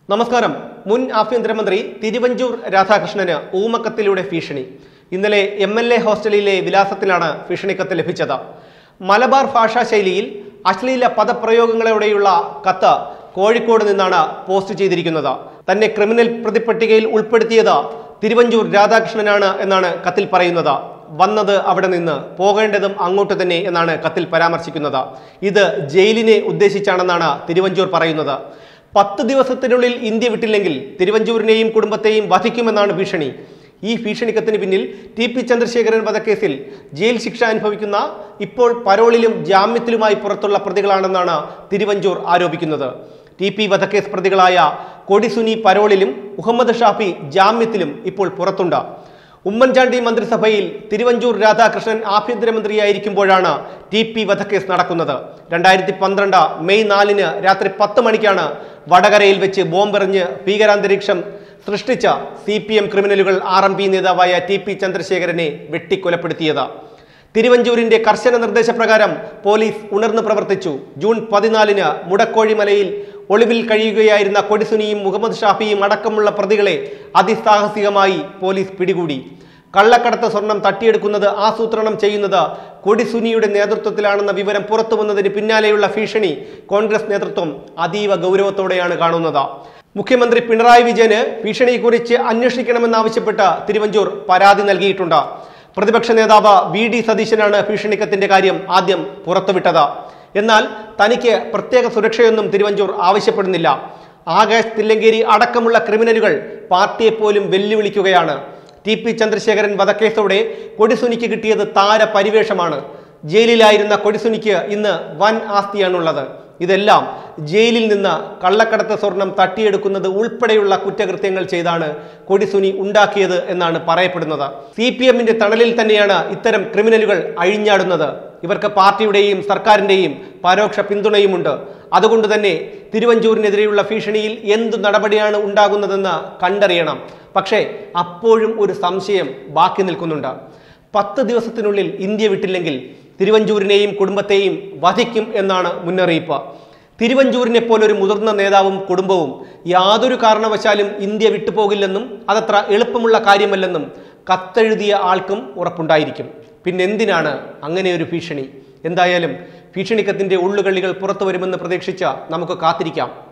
നമസ്കാരം മുൻ ആഭ്യന്തരമന്ത്രി തിരുവഞ്ചൂർ രാധാകൃഷ്ണന് ഊമക്കത്തിലൂടെ ഭീഷണി ഇന്നലെ എം എൽ എ ഹോസ്റ്റലിലെ വിലാസത്തിലാണ് ഭീഷണിക്കത്ത് ലഭിച്ചത് മലബാർ ഭാഷാ ശൈലിയിൽ അശ്ലീല പദപ്രയോഗങ്ങളോടെയുള്ള കത്ത് കോഴിക്കോട് നിന്നാണ് പോസ്റ്റ് ചെയ്തിരിക്കുന്നത് തന്നെ ക്രിമിനൽ പ്രതിപട്ടികയിൽ ഉൾപ്പെടുത്തിയത് തിരുവഞ്ചൂർ രാധാകൃഷ്ണനാണ് എന്നാണ് കത്തിൽ പറയുന്നത് വന്നത് അവിടെ നിന്ന് പോകേണ്ടതും അങ്ങോട്ട് തന്നെ എന്നാണ് കത്തിൽ പരാമർശിക്കുന്നത് ഇത് ജയിലിനെ ഉദ്ദേശിച്ചാണെന്നാണ് തിരുവഞ്ചൂർ പറയുന്നത് പത്ത് ദിവസത്തിനുള്ളിൽ ഇന്ത്യ വിട്ടില്ലെങ്കിൽ തിരുവഞ്ചൂരിനെയും കുടുംബത്തെയും വധിക്കുമെന്നാണ് ഭീഷണി ഈ ഭീഷണിക്കത്തിന് പിന്നിൽ ടി പി ചന്ദ്രശേഖരൻ വധക്കേസിൽ ജയിൽ ശിക്ഷ അനുഭവിക്കുന്ന ഇപ്പോൾ പരോളിലും ജാമ്യത്തിലുമായി പുറത്തുള്ള പ്രതികളാണെന്നാണ് തിരുവഞ്ചൂർ ആരോപിക്കുന്നത് ടി പി വധക്കേസ് പ്രതികളായ കൊടിസുനി പരോളിലും മുഹമ്മദ് ഷാഫി ജാമ്യത്തിലും ഇപ്പോൾ പുറത്തുണ്ട് ഉമ്മൻചാണ്ടി മന്ത്രിസഭയിൽ തിരുവഞ്ചൂർ രാധാകൃഷ്ണൻ ആഭ്യന്തരമന്ത്രിയായിരിക്കുമ്പോഴാണ് ടി പി വധക്കേസ് നടക്കുന്നത് രണ്ടായിരത്തി പന്ത്രണ്ട് മെയ് നാലിന് രാത്രി പത്ത് മണിക്കാണ് വടകരയിൽ വെച്ച് ബോംബെറിഞ്ഞ് ഭീകരാന്തരീക്ഷം സൃഷ്ടിച്ച സി പി എം ക്രിമിനലുകൾ ആർ എം പി നേതാവായ ടി പി ചന്ദ്രശേഖരനെ വെട്ടിക്കൊലപ്പെടുത്തിയത് തിരുവഞ്ചൂരിന്റെ കർശന നിർദ്ദേശപ്രകാരം പോലീസ് ഉണർന്നു പ്രവർത്തിച്ചു ജൂൺ പതിനാലിന് മുടക്കോഴിമലയിൽ ഒളിവിൽ കഴിയുകയായിരുന്ന കൊടിസുനിയും മുഹമ്മദ് ഷാഫിയും അടക്കമുള്ള പ്രതികളെ അതിസാഹസികമായി പോലീസ് പിടികൂടി കള്ളക്കടത്ത് സ്വർണം തട്ടിയെടുക്കുന്നത് ആസൂത്രണം ചെയ്യുന്നത് കൊടിസുനിയുടെ നേതൃത്വത്തിലാണെന്ന വിവരം പുറത്തു വന്നതിന് പിന്നാലെയുള്ള ഭീഷണി കോൺഗ്രസ് നേതൃത്വം അതീവ ഗൗരവത്തോടെയാണ് കാണുന്നത് മുഖ്യമന്ത്രി പിണറായി വിജയന് ഭീഷണിയെക്കുറിച്ച് അന്വേഷിക്കണമെന്നാവശ്യപ്പെട്ട് തിരുവഞ്ചൂർ പരാതി നൽകിയിട്ടുണ്ട് പ്രതിപക്ഷ നേതാവ് വി ഡി സതീശനാണ് ഭീഷണിക്കത്തിന്റെ കാര്യം ആദ്യം പുറത്തുവിട്ടത് എന്നാൽ തനിക്ക് പ്രത്യേക സുരക്ഷയൊന്നും തിരുവഞ്ചൂർ ആവശ്യപ്പെടുന്നില്ല ആകാശ് തില്ലങ്കേരി അടക്കമുള്ള ക്രിമിനലുകൾ പാർട്ടിയെ പോലും വെല്ലുവിളിക്കുകയാണ് ടി പി ചന്ദ്രശേഖരൻ വധക്കേസോടെ കൊടിസുനിക്ക് കിട്ടിയത് താര പരിവേഷമാണ് ജയിലിലായിരുന്ന കൊടിസുനിക്ക് ഇന്ന് വൻ ആസ്തിയാണുള്ളത് ഇതെല്ലാം ജയിലിൽ നിന്ന് കള്ളക്കടത്ത് സ്വർണം തട്ടിയെടുക്കുന്നത് ഉൾപ്പെടെയുള്ള കുറ്റകൃത്യങ്ങൾ ചെയ്താണ് കൊടിസുനി ഉണ്ടാക്കിയത് എന്നാണ് പറയപ്പെടുന്നത് സി പി എമ്മിന്റെ തണലിൽ തന്നെയാണ് ഇത്തരം ക്രിമിനലുകൾ അഴിഞ്ഞാടുന്നത് ഇവർക്ക് പാർട്ടിയുടെയും സർക്കാരിന്റെയും പരോക്ഷ പിന്തുണയുമുണ്ട് അതുകൊണ്ട് തന്നെ തിരുവഞ്ചൂരിനെതിരെയുള്ള ഭീഷണിയിൽ എന്തു നടപടിയാണ് ഉണ്ടാകുന്നതെന്ന് കണ്ടറിയണം പക്ഷേ അപ്പോഴും ഒരു സംശയം ബാക്കി നിൽക്കുന്നുണ്ട് പത്ത് ദിവസത്തിനുള്ളിൽ ഇന്ത്യ വിട്ടില്ലെങ്കിൽ തിരുവഞ്ചൂരിനെയും കുടുംബത്തെയും വധിക്കും എന്നാണ് മുന്നറിയിപ്പ് തിരുവഞ്ചൂരിനെ പോലൊരു മുതിർന്ന നേതാവും കുടുംബവും യാതൊരു കാരണവശാലും ഇന്ത്യ വിട്ടുപോകില്ലെന്നും അതത്ര എളുപ്പമുള്ള കാര്യമല്ലെന്നും കത്തെഴുതിയ ആൾക്കും ഉറപ്പുണ്ടായിരിക്കും പിന്നെന്തിനാണ് അങ്ങനെ ഒരു ഭീഷണി എന്തായാലും ഭീഷണിക്കത്തിന്റെ ഉള്ളുകളികൾ പുറത്തു വരുമെന്ന് പ്രതീക്ഷിച്ച നമുക്ക് കാത്തിരിക്കാം